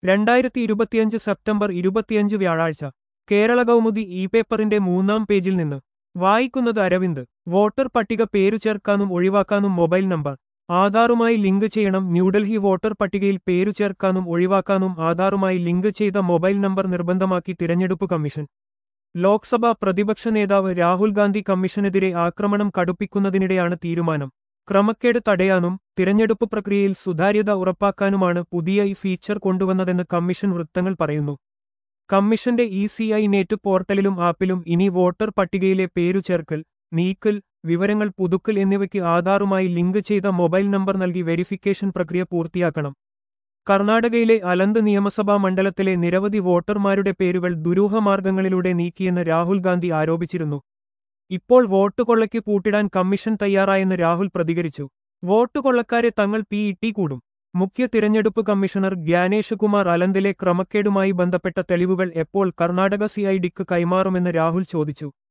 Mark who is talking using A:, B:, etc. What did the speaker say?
A: രണ്ടായിരത്തി ഇരുപത്തിയഞ്ച് സെപ്റ്റംബർ ഇരുപത്തിയഞ്ച് വ്യാഴാഴ്ച കേരള കൗമുദി ഇ പേപ്പറിന്റെ മൂന്നാം പേജിൽ നിന്ന് വായിക്കുന്നത് അരവിന്ദ് വോട്ടർ പട്ടിക പേരു ചേർക്കാനും ഒഴിവാക്കാനും മൊബൈൽ നമ്പർ ആധാറുമായി ലിങ്ക് ചെയ്യണം ന്യൂഡൽഹി വോട്ടർ പട്ടികയിൽ പേരു ചേർക്കാനും ഒഴിവാക്കാനും ആധാറുമായി ലിങ്ക് ചെയ്ത മൊബൈൽ നമ്പർ നിർബന്ധമാക്കി തിരഞ്ഞെടുപ്പ് കമ്മീഷൻ ലോക്സഭാ പ്രതിപക്ഷ നേതാവ് രാഹുൽ ഗാന്ധി കമ്മീഷനെതിരെ ആക്രമണം കടുപ്പിക്കുന്നതിനിടെയാണ് തീരുമാനം ക്രമക്കേട് തടയാനും തിരഞ്ഞെടുപ്പ് പ്രക്രിയയിൽ സുതാര്യത ഉറപ്പാക്കാനുമാണ് പുതിയ ഈ ഫീച്ചർ കൊണ്ടുവന്നതെന്ന് കമ്മീഷൻ വൃത്തങ്ങൾ പറയുന്നു കമ്മീഷന്റെ ഇ സി ഐ നെറ്റ് പോർട്ടലിലും ആപ്പിലും ഇനി വോട്ടർ പട്ടികയിലെ പേരു ചേർക്കൽ നീക്കൽ വിവരങ്ങൾ പുതുക്കൽ എന്നിവയ്ക്ക് ആധാറുമായി ലിങ്ക് ചെയ്ത മൊബൈൽ നമ്പർ നൽകി വെരിഫിക്കേഷൻ പ്രക്രിയ പൂർത്തിയാക്കണം കർണാടകയിലെ അലന്ത് നിയമസഭാ മണ്ഡലത്തിലെ നിരവധി വോട്ടർമാരുടെ പേരുകൾ ദുരൂഹമാർഗങ്ങളിലൂടെ നീക്കിയെന്ന് രാഹുൽ ഗാന്ധി ആരോപിച്ചിരുന്നു ഇപ്പോൾ വോട്ട് കൊള്ളയ്ക്ക് പൂട്ടിടാൻ കമ്മീഷൻ തയ്യാറായെന്ന് രാഹുൽ പ്രതികരിച്ചു വോട്ട് കൊള്ളക്കാരെ തങ്ങൾ പി ഇട്ടി കൂടും മുഖ്യ തിരഞ്ഞെടുപ്പ് കമ്മീഷണർ ഗ്യാനേഷ് കുമാർ അലന്തിലെ ക്രമക്കേടുമായി ബന്ധപ്പെട്ട തെളിവുകൾ എപ്പോൾ കർണാടക സിഐഡിക്ക് കൈമാറുമെന്ന് രാഹുൽ ചോദിച്ചു